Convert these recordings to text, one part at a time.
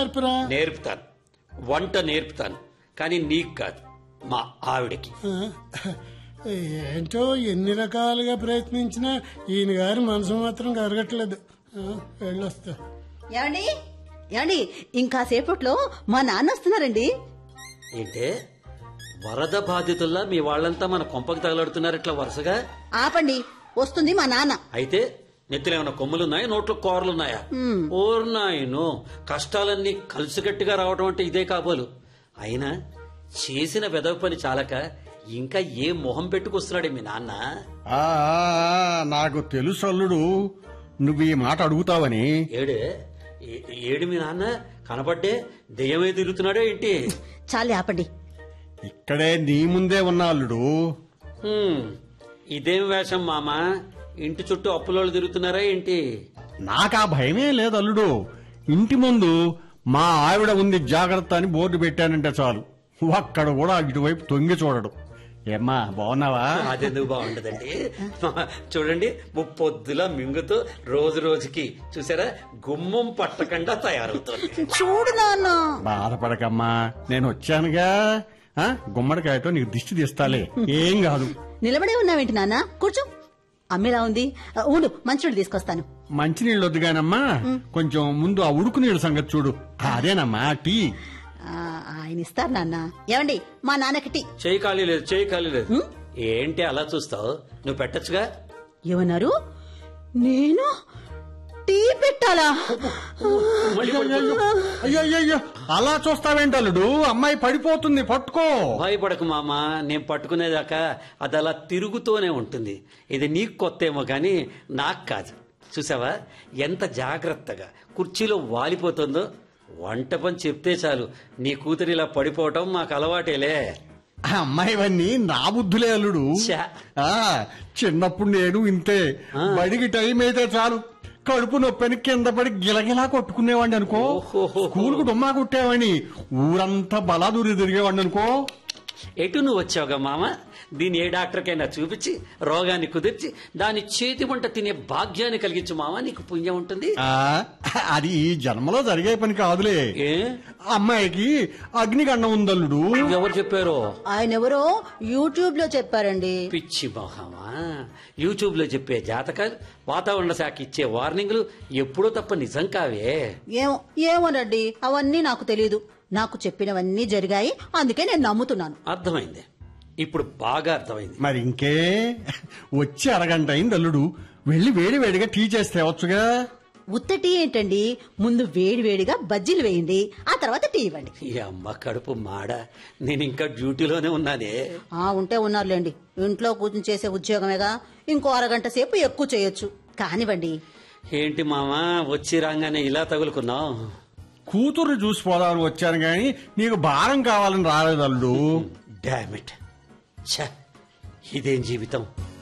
నేర్పరా నేర్పుతాను వంట నేర్పుతాను కానీ నీకు కాదు మా ఆవిడకి ఆ, ఏంటో ఎన్ని రకాలుగా ప్రయత్నించినా ఈయన గారి మనసు మాత్రం కరగట్లేదు ఆ, వెళ్ళొస్తా ఏమండి ఏమండి ఇంకా సేపట్లో మా నాన్న వస్తున్నారండి ఏంటే వరద బాధితుల్లా మీ వాళ్ళంతా మన కొంపకి తగలడుతున్నారు ఇట్లా వరుసగా ఆపండి వస్తుంది మా నాన్న అయితే నెత్తిలో ఏమైనా కొమ్ములున్నాయా నోట్లో కూరలున్నాయా ఓర్నాయను కష్టాలన్నీ కలిసికట్టుగా రావడం అంటే ఇదే కాబోలు అయినా చేసిన వెదవ పని చాలక ఇంకా ఏ మొహం పెట్టుకొస్తున్నాడే మీ నాన్న ఆ, ఆ, నాకు తెలుసు అల్లుడు నువ్వు ఈ మాట అడుగుతావని ఏడే ఏ- ఏడు మీ నాన్న కనబడ్డే దెయ్యమే తిరుగుతున్నాడే ఏంటి చాలే ఆపండి ఇక్కడే నీ ముందే ఉన్న అల్లుడు హ్మ్, ఇదేం వేషం మామ ఇంటి చుట్టూ అప్పులోళ్ళు తిరుగుతున్నారా ఏంటి నాకా భయమే లేదు అల్లుడు ఇంటి ముందు మా ఆవిడ ఉంది జాగ్రత్త అని బోర్డు పెట్టానంటే చాలు ఒక్కడ కూడా ఇటువైపు తొంగి చూడడు ఏమ్మా బాగున్నావా అదెందుకు బాగుండదండి చూడండి ముప్పొద్దులా మింగుతూ రోజు రోజుకి చూసారా గుమ్మం పట్టకుండా తయారవుతుంది చూడు నాన్న బాధపడకమ్మా నేను వచ్చానుగా ఆ, గుమ్మడికాయతో నీకు దిష్టి తీస్తాలే ఏం కాదు నిలబడే ఉన్నావేంటి నాన్న కూర్చో అమ్మేలా ఉంది ఆ, ఉండు మంచుడు తీసుకొస్తాను మంచినీళ్ళు వద్దుగానమ్మా కొంచెం ముందు ఆ ఉడుకు నీళ్ళ సంగతి చూడు అదేనమ్మా టీ ఆ, ఆయన ఇస్తారు నాన్న ఏమండి మా నాన్నకి టీ చేయి ఖాళీ లేదు చేయి ఖాళీ లేదు ఏంటి అలా చూస్తావు నువ్వు పెట్టచ్చుగా ఏమన్నారు నేను టీ పెట్టాలా మళ్ళీ పడిపో. అయ్యో అయ్యో అయ్యో అలా చూస్తావేంటి అల్లుడు అమ్మాయి పడిపోతుంది పట్టుకో భయపడకు మామ నేను పట్టుకునేదాకా అది అలా తిరుగుతూనే ఉంటుంది ఇది నీకు కొత్త ఏమో కానీ నాకు కాదు చూసావా ఎంత జాగ్రత్తగా కుర్చీలో వాలిపోతుందో వంట పని చెప్తే చాలు నీ కూతురు ఇలా పడిపోవటం మాకు అలవాటేలే ఆ అమ్మాయివన్నీ నా బుద్ధులే అల్లుడు ఛా. ఆ చిన్నప్పుడు నేను ఇంతే బడికి టైం అయితే చాలు కడుపు నొప్పని కింద పడి గిలగిలా కొట్టుకునేవాడిని అనుకో ఓహోహో. స్కూల్ కు డుమ్మా కొట్టేవాడిని ఊరంతా బలాదూరి తిరిగేవాడిని అనుకో ఎటు నువ్వు వచ్చావుగా మామ దీని ఏ డాక్టర్కైనా చూపించి రోగాన్ని కుదిర్చి దాని చేతి వంట తినే భాగ్యాన్ని కలిగించు మామ నీకు పుణ్యం ఉంటుంది ఆ అది ఈ జన్మలో జరిగే పని కాదులే ఏ అమ్మాయికి అగ్నిగండం ఉందల్లుడు ఎవరు చెప్పారో ఆయన ఎవరో యూట్యూబ్ లో చెప్పారండి పిచ్చి మొహమా యూట్యూబ్ లో చెప్పే జాతకాలు వాతావరణ శాఖ ఇచ్చే వార్నింగ్లు ఎప్పుడో తప్ప నిజం కావే ఏమో ఏమోనండి అవన్నీ నాకు తెలియదు నాకు చెప్పినవన్నీ జరిగాయి అందుకే నేను నమ్ముతున్నాను అర్థమైంది ఇప్పుడు బాగా అర్థమైంది మరి ఇంకే వచ్చి అరగంట అయింది అల్లుడు వెళ్ళి వేడి వేడిగా టీ చేస్తే వచ్చుగా ఉత్త టీ ఏంటండి ముందు వేడి వేడిగా బజ్జీలు వేయండి ఆ తర్వాత టీ ఇవ్వండి ఈ అమ్మ కడుపు మాడ నేను ఇంకా డ్యూటీలోనే ఉన్నానే ఆ ఉంటే ఉన్నారులేండి ఇంట్లో కూర్చుని చేసే ఉద్యోగమేగా ఇంకో అరగంట సేపు ఎక్కువ చేయొచ్చు కానివ్వండి ఏంటి మామా వచ్చి రాగానే ఇలా తగులుకున్నావు కూతుర్ని చూసిపోదామని వచ్చాను గాని నీకు భారం కావాలని రాలేదు అల్లుడు డామిట్ ఛ ఇదేం జీవితం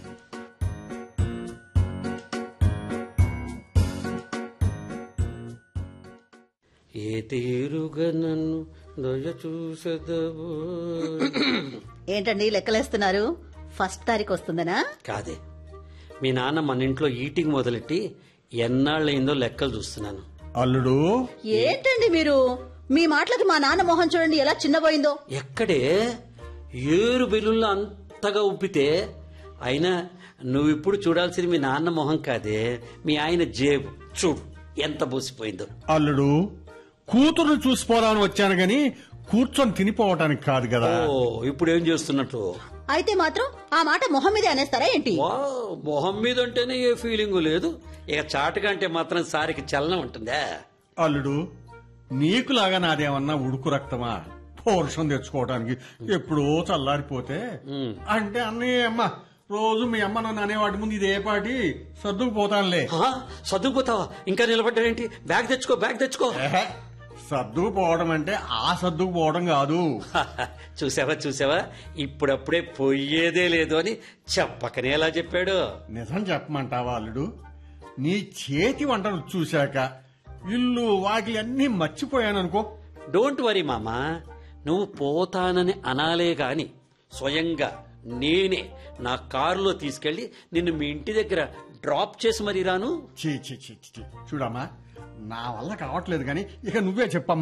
ఏ తీరుగా నన్ను దయ చూసదవు ఏంటండి లెక్కలేస్తున్నారు ఫస్ట్ తారీఖు వస్తుందనా కాదే మీ నాన్న మన ఇంట్లో ఈటింగ్ మొదలెట్టి ఎన్నాళ్ళయిందో లెక్కలు చూస్తున్నాను అల్లుడు ఏంటండి మీరు మీ మాటలకి మా నాన్న మొహం చూడండి ఎలా చిన్నపోయిందో ఎక్కడే ఏరు బెల్లుల్లో అంతగా ఉబ్బితే అయినా నువ్వు ఇప్పుడు చూడాల్సింది మీ నాన్న మొహం కాదే మీ ఆయన జేబు చూడు ఎంత బూసిపోయిందో అల్లుడు కూతుర్ని చూసిపోదామని వచ్చాను గాని కూర్చొని తినిపోవటానికి కాదు కదా ఓ ఇప్పుడు ఏం చేస్తున్నట్టు అయితే మాత్రం ఆ మాట మొహం మీదే అనేస్తారా ఏంటి వా మొహం మీద అంటేనే ఏ ఫీలింగ్ లేదు ఇక చాటుగా అంటే మాత్రం సారికి చలనం ఉంటుందా అల్లుడు నీకులాగా నాదేమన్నా ఉడుకు రక్తమా పౌరుషం తెచ్చుకోవడానికి ఎప్పుడో చల్లారిపోతే అంటే అన్నయ్య అమ్మ రోజు మీ అమ్మ నన్ను అనేవాటి ముందు ఇదే పాటి సర్దుకుపోతానులే ఆ, సర్దుకుపోతావా ఇంకా నిలబడ్డావేంటి బ్యాగ్ తెచ్చుకో బ్యాగ్ తెచ్చుకో ఏహే, సర్దుకుపోవడం అంటే ఆ సర్దుకుపోవడం కాదు చూసావా చూసావా ఇప్పుడప్పుడే పోయేదే లేదు అని చెప్పకనే ఎలా చెప్పాడు నిజం చెప్పమంటావా అల్లుడు నీ చేతి వంటలు చూశాక ఇల్లు వాకి అన్ని మర్చిపోయాననుకో డోంట్ వరీ మామా నువ్వు పోతానని అనాలే గాని స్వయంగా నేనే నా కారులో తీసుకెళ్లి నిన్ను మీ ఇంటి దగ్గర డ్రాప్ చేసి మరీ రాను చీ చీ చీ చీ. చూడమ్మా నా వల్ల కావట్లేదు కానీ ఇక నువ్వే చెప్పమ్మా